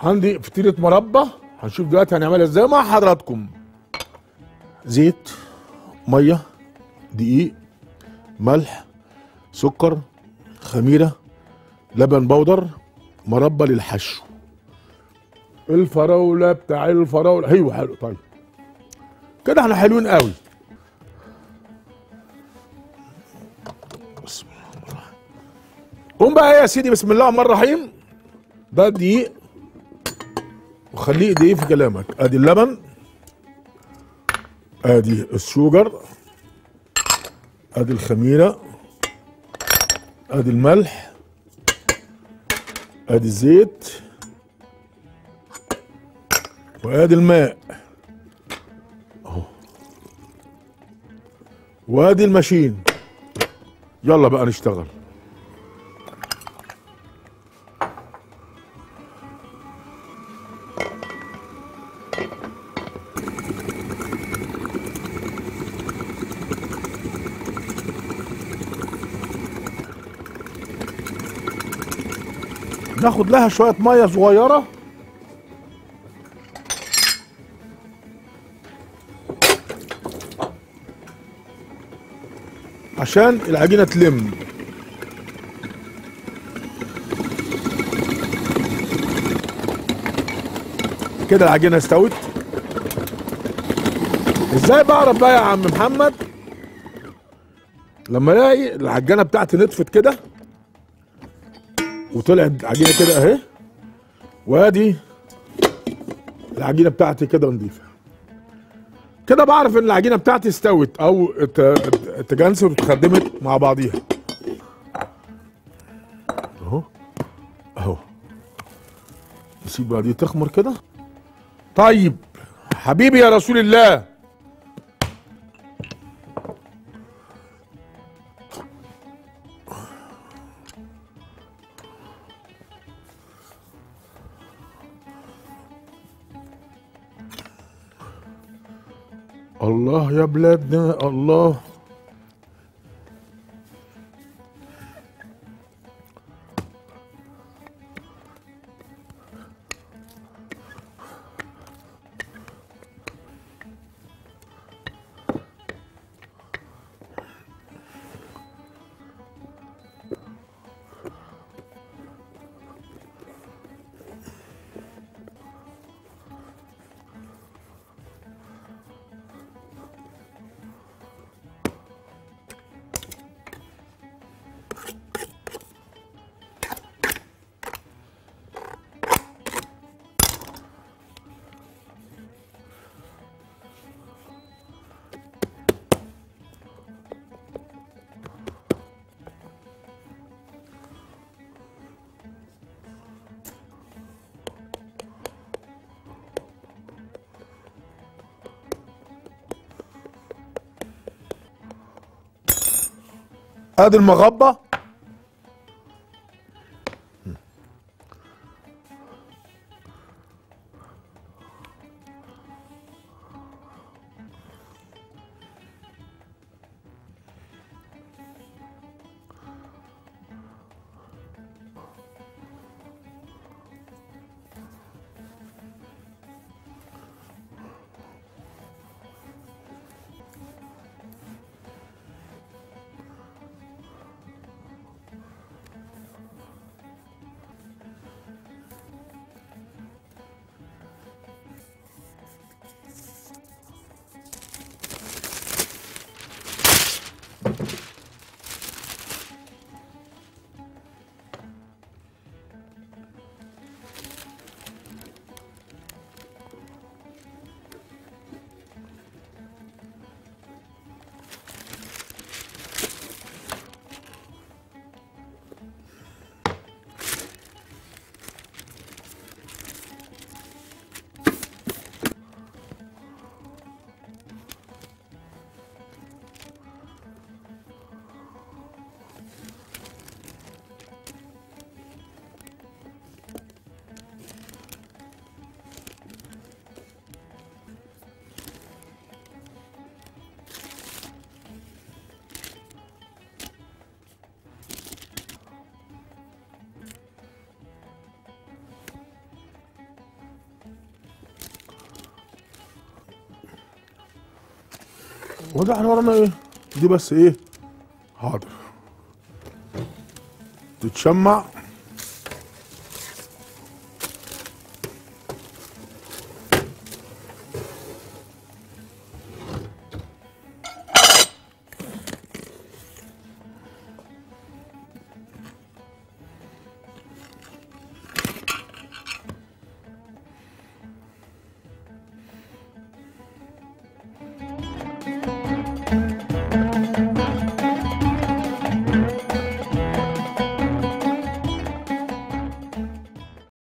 عندي فطيره مربى هنشوف دلوقتي هنعملها ازاي مع حضراتكم زيت ميه دقيق ملح سكر خميره لبن بودر مربى للحشو الفراوله بتاع الفراوله ايوه حلو طيب كده احنا حلوين قوي بسم الله الرحمن الرحيم قوم بقى إيه يا سيدي بسم الله الرحمن الرحيم ده دقيق وخليه دقيق في كلامك ادي اللبن ادي الشوجر ادي الخميره ادي الملح ادي الزيت وادي الماء اهو وادي الماشين يلا بقى نشتغل ناخد لها شويه ميه صغيره عشان العجينه تلم كده العجينه استوت ازاي بعرف بقى يا عم محمد لما الاقي العجانه بتاعتي نطفت كده وطلعت عجينه كده اهي وادي العجينه بتاعتي كده نضيفه كده بعرف ان العجينه بتاعتي استوت او ات- ات- اتجانست واتخدمت مع بعضيها اهو اهو نسيب بقى دي تخمر كده طيب حبيبي يا رسول الله الله يا بلادنا الله ادي المغبه وده احنا ورانا ايه دي بس ايه حاضر تتشمع